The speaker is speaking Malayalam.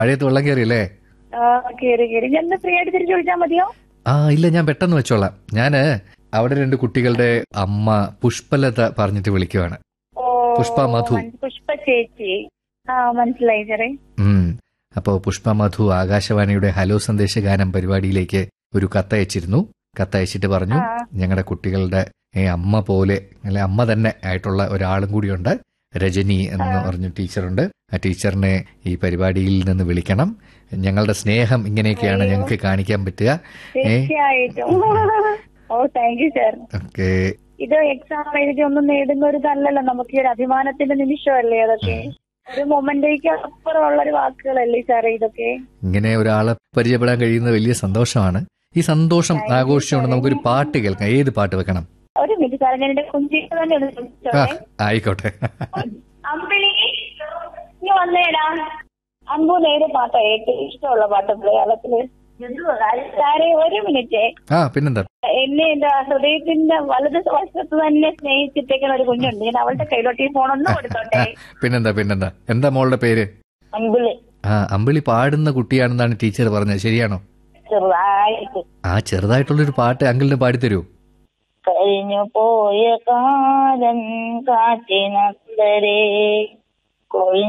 പഴയത്ത് വെള്ളം കയറിയല്ലേ ആ കേറി കേറി ഞാൻ ഫ്രീ ആയിട്ട് തിരിച്ചു വിളിച്ചാൽ മതിയോ ആ ഇല്ല ഞാൻ പെട്ടെന്ന് വെച്ചോളാം ഞാന് അവിടെ രണ്ട് കുട്ടികളുടെ അമ്മ പുഷ്പലത പറഞ്ഞിട്ട് വിളിക്കുവാണ് ഓ പുഷ്പ മധു. മൻ- പുഷ്പ ചേച്ചി ആ മനസ്സിലായി ചെറേ ഉം അപ്പോ പുഷ്പ മധു ആകാശവാണിയുടെ ഹലോ സന്ദേശ ഗാനം പരിപാടിയിലേക്ക് ഒരു കത്തയച്ചിരുന്നു കത്തയച്ചിട്ട് പറഞ്ഞു ആ. ഞങ്ങളുടെ കുട്ടികളുടെ ഏ, അമ്മ പോലെ അല്ലെ അമ്മ തന്നെ ആയിട്ടുള്ള ഒരാളും കൂടിയുണ്ട് രജനി എന്ന് പറഞ്ഞു ടീച്ചറുണ്ട് ആ ടീച്ചറിനെ ഈ പരിപാടിയിൽ നിന്ന് വിളിക്കണം ഞങ്ങളുടെ സ്നേഹം ഇങ്ങനെയൊക്കെയാണ് ഞങ്ങൾക്ക് കാണിക്കാൻ പറ്റുക ഏ തീർച്ചയായിട്ടും ഓ താങ്ക് യു സർ ഓക്കെ ഇത് എക്സാം എഴുതി ഒന്നും നേടുന്ന ഒരു ഇതല്ലല്ലോ നമുക്ക് ഈ ഒരു അഭിമാനത്തിന്റെ നിമിഷമല്ലേ അതൊക്കെ ഒരു മൊമെന്റേക്ക് അപ്പുറമുള്ള ഒരു വാക്കുകളല്ലേ സാറേ ഇതൊക്കെ ഇങ്ങനെ ഒരാളെ പരിചയപ്പെടാൻ കഴിയുന്നത് വലിയ സന്തോഷമാണ് ഈ സന്തോഷം ആഘോഷിച്ചുകൊണ്ട് നമുക്കൊരു പാട്ട് കേൾക്കാം ഏത് പാട്ട് വെക്കണം ഒരു മിനിറ്റ് സാറേ ഞാൻ എന്റെ കുഞ്ചിക്ക് തന്നെ ഒന്ന് ആ ചോദിച്ചോട്ടെ ആയിക്കോട്ടെ അമ്പിളി ഇനി വന്നേടാ അമ്പു നേരെ പാട്ടാ ഏറ്റവും ഇഷ്ടമുള്ള പാട്ട് മലയാളത്തില് സാറേ ഒരു മിനിറ്റ് ആ പിന്നെന്താ എന്നെ എന്റെ ഹൃദയത്തിന്റെ വലത് വശത്ത് തന്നെ സ്നേഹിച്ചിട്ടേക്കുന്ന ഒരു കുഞ്ഞുണ്ട് ഞാൻ അവളുടെ കയ്യിലോട്ട് ഈ ഫോണൊന്ന് കൊടുത്തോട്ടെ പിന്നെന്താ പിന്നെന്താ എന്താ മോളുടെ പേര് അമ്പിളി ആ അമ്പിളി പാടുന്ന കുട്ടിയാണെന്നാണ് ടീച്ചർ പറഞ്ഞത് ശരിയാണോ ചെറുതായിട്ട് ആ ചെറുതായിട്ടുള്ളൊരു പാട്ട് അങ്കിളിന് പാടിത്തരൂ കഴിഞ്ഞു പോയ കാലം കാറ്റിനത്തരേ കൊഴി